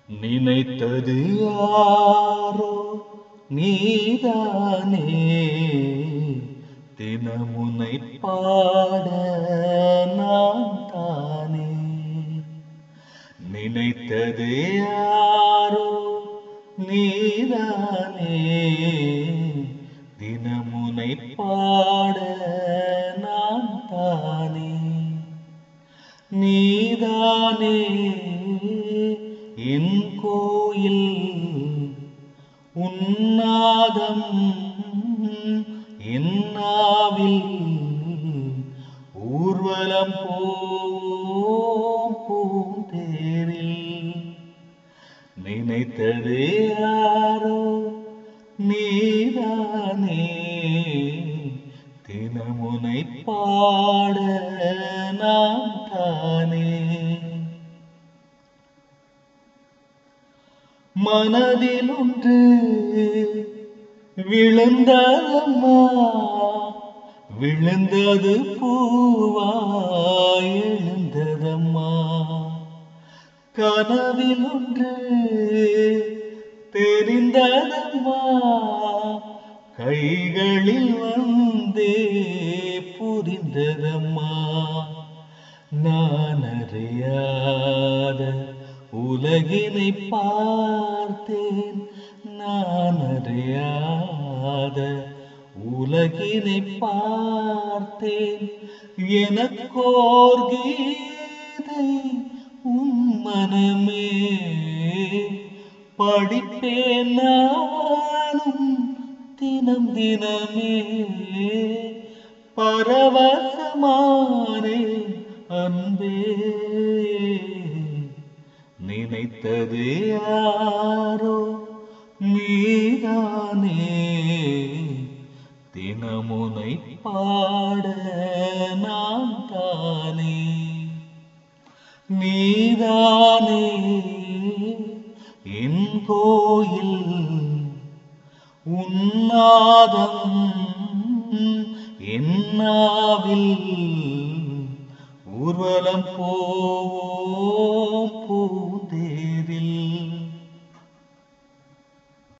நினைத்தது யாரோ நீதானே தினமுனை பாட நான் தானே நினைத்தது யாரோ நீதானே தினமுனை பாட நான் தானே நீதானே என் கோயில் உன்னாதம் என்னாவில் ஊர்வலம் போம் பூந்தேரில் நினைத்தது யாரோ நீதானே தினமுனை பாட நான் தானே மனதில் ஒன்று விழுந்ததம்மா விழுந்தது பூவாய் எழுந்ததம்மா கனவில் ஒன்று தெரிந்ததம்மா கைகளில் வந்தே புரிந்ததம்மா நான் அறியாத உலகினை பார்த்தேன் நான் அறியாத உலகினை பார்த்தேன் எனக்கோர் கீதை உன் மனமே படிப்பேன் நானும் தினம் தினமே பரவசமானே அன்பே நினைத்தது யாரோ நீதானே தினமுனை பாட நான் தானே நீதானே என் கோயில் உன்னாதம் என்னாவில் ஊர்வலம் போவோம்